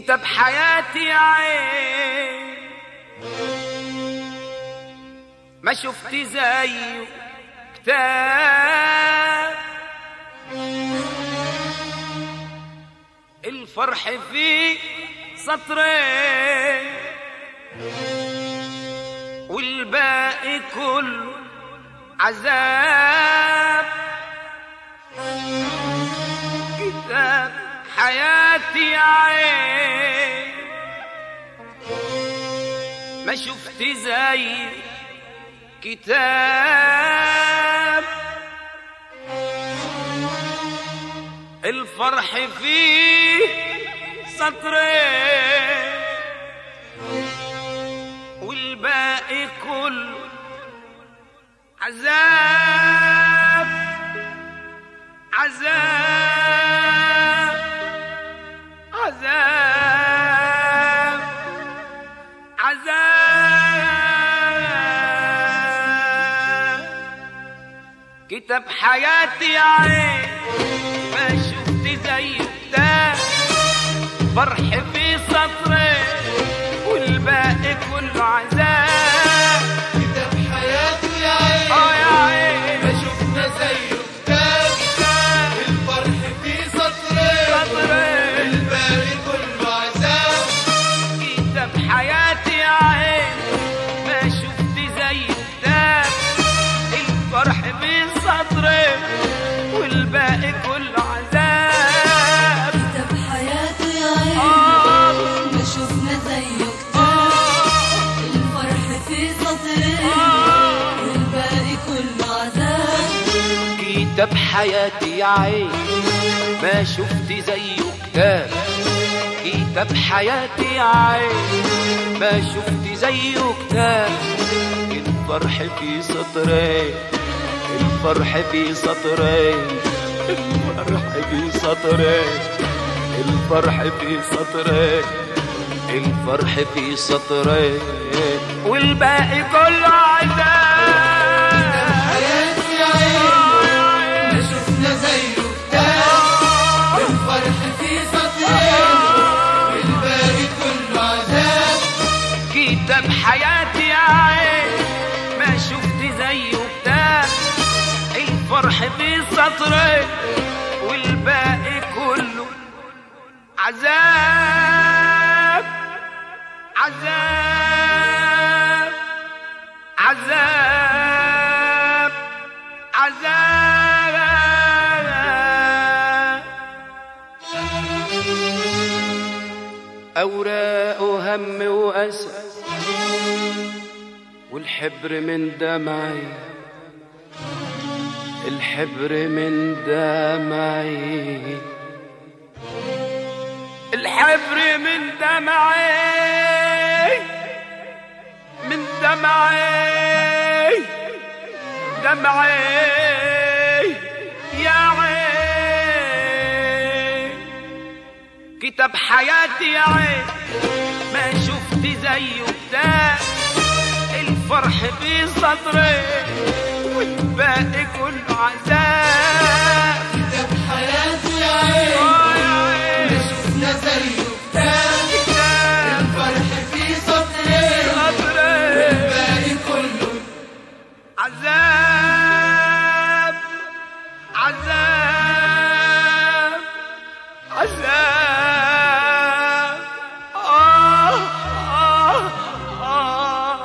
كتاب حياتي عين ما شفت زيه كتاب الفرح فيه سطرين والباقي كله عذاب كتاب حياتي عين ما شفت زي كتاب الفرح فيه سطرين والباقي كله عذاب عذاب عذاب عذاب كتاب حياتي يا عين ما شفت زي ده فرح في سطرين والباقي كله عذاب كتاب حياته يا عين اه يا عين ما شفنا زيه كتاب كتاب الفرح فيه سطرين سطرين الباقي كله عذاب كتاب حياتي يا عين ما شفت زي كتاب الفرح بين سطرين والباقي كله عذاب كتاب حياته يا عين آه ما شفنا زيه كتاب الفرح في سطرين والباقي كله عذاب كتاب حياتي يا عين ما شفت زيه كتاب كتاب حياتي يا عين ما شفت زيه كتاب الفرح في سطرين الفرح في سطرين الفرح في سطرين الفرح في سطرين الفرح في سطرين والباقي كله عذاب حياته يا عين ما شفنا زيه كتاب الفرح فيه سطرين الباقي كله عذاب كتاب حياتي يا عين ما شفت زيه كتاب الفرح في سطرين والباقي كله عذاب عذاب عذاب عذاب أوراق وهم وأسى والحبر من دمعي الحبر من دمعي الحبر من دمعي من دمعي دمعي يا عين كتاب حياتي يا عين ما شفت زيه كتاب الفرح في صدري والباقي كله عذاب كتاب حياته يا عين آه يا عين ما شفنا زيه كتاب كتاب الفرح فيه سطرين صدري الباقي كله عذاب عذاب عذاب آه آه آه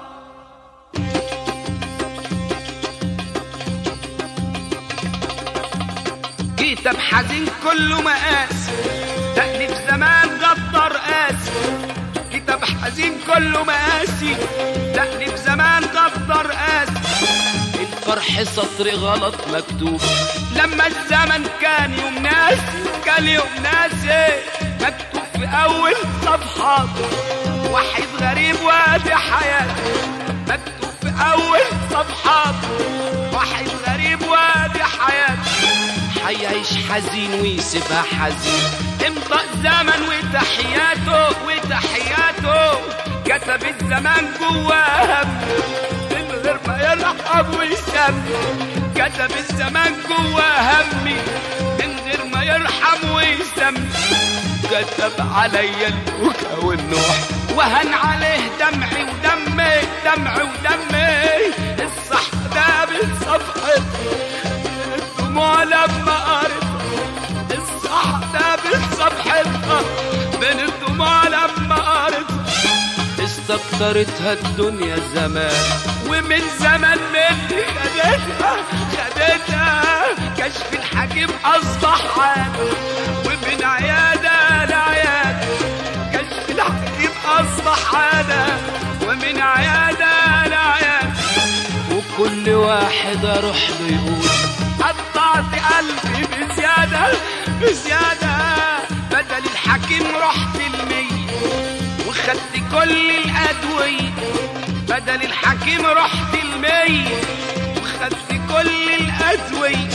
كتاب حزين كله مقاس تأليف زمان غدر قاسي كتاب حزين كله مقاسي تأليف زمان غدر قاسي الفرح سطر غلط مكتوب لما الزمن كان يوم ناسي كان يوم ناسي مكتوب في أول صفحات وحيد غريب وادي حياتي مكتوب في أول صفحات وحيد غريب وادي حياتي حيعيش حزين ويسيبها حزين امضى الزمن وتحياته وتحياته كتب الزمان جواه همي من غير ما يرحب ويسمي كتب الزمان جواه همي من غير ما يرحم ويسمي وكتب عليا البكا والنوح وهن عليه دمعي ودمي دمعي ودمي الصح ده بالصفحة الدموع لما قريت الصح ده بالصفحة بين الدموع لما قريت استكترتها الدنيا زمان ومن زمان مني خدتها خدتها كشف الحكيم اصبح عادة ومن عيادة لعيادة كشف الحكيم اصبح عادة ومن عيادة لعيادة وكل واحد اروح له يقول قطعت قلبي بزيادة بزيادة بدل الحكيم رحت المية وخدت كل الأدوية بدل الحكيم رحت المية وخدت كل الأدوية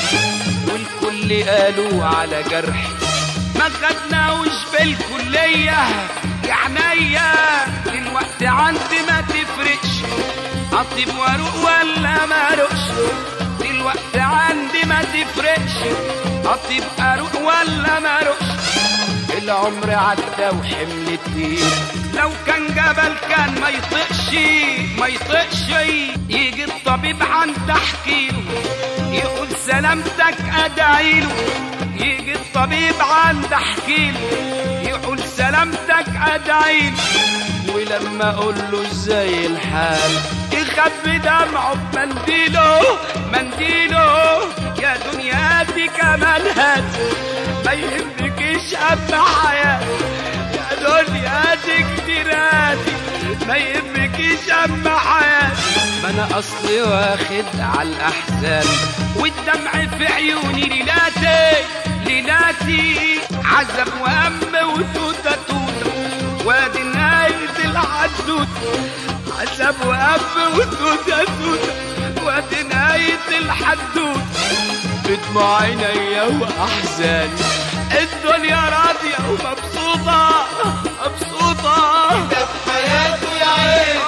والكل قالوا على جرحي ما خدناوش في الكلية يا عينيا الوقت عندي ما تفرقش أطيب واروق ولا ما اروقش دلوقتي عندي ما تفرقش أطيب اروق ولا ما اروقش العمر عدى وحمل الدين لو كان جبل كان ما يطقش ما يطقش يجي الطبيب عند احكيله يقول سلامتك ادعيله يجي الطبيب عند احكيله يقول سلامتك ادعيله ولما اقول له ازاي الحال يخبي دمعه بمنديله منديله يا دنياتي كمان هات ما يهمكيش اما حياتي يا دنياتي كتيراتي ما يهمكيش اما حياتي ما انا اصلي واخد على الاحزان والدمع في عيوني ليلاتي ليلاتي عذب وهم وتوته توته وادي نهاية الحدوته عذب وهم وتوته توته وادي نهاية الحدوته بدموع عينيا واحزاني الدنيا راضية ومبسوطة مبسوطة ده في حياته يا عين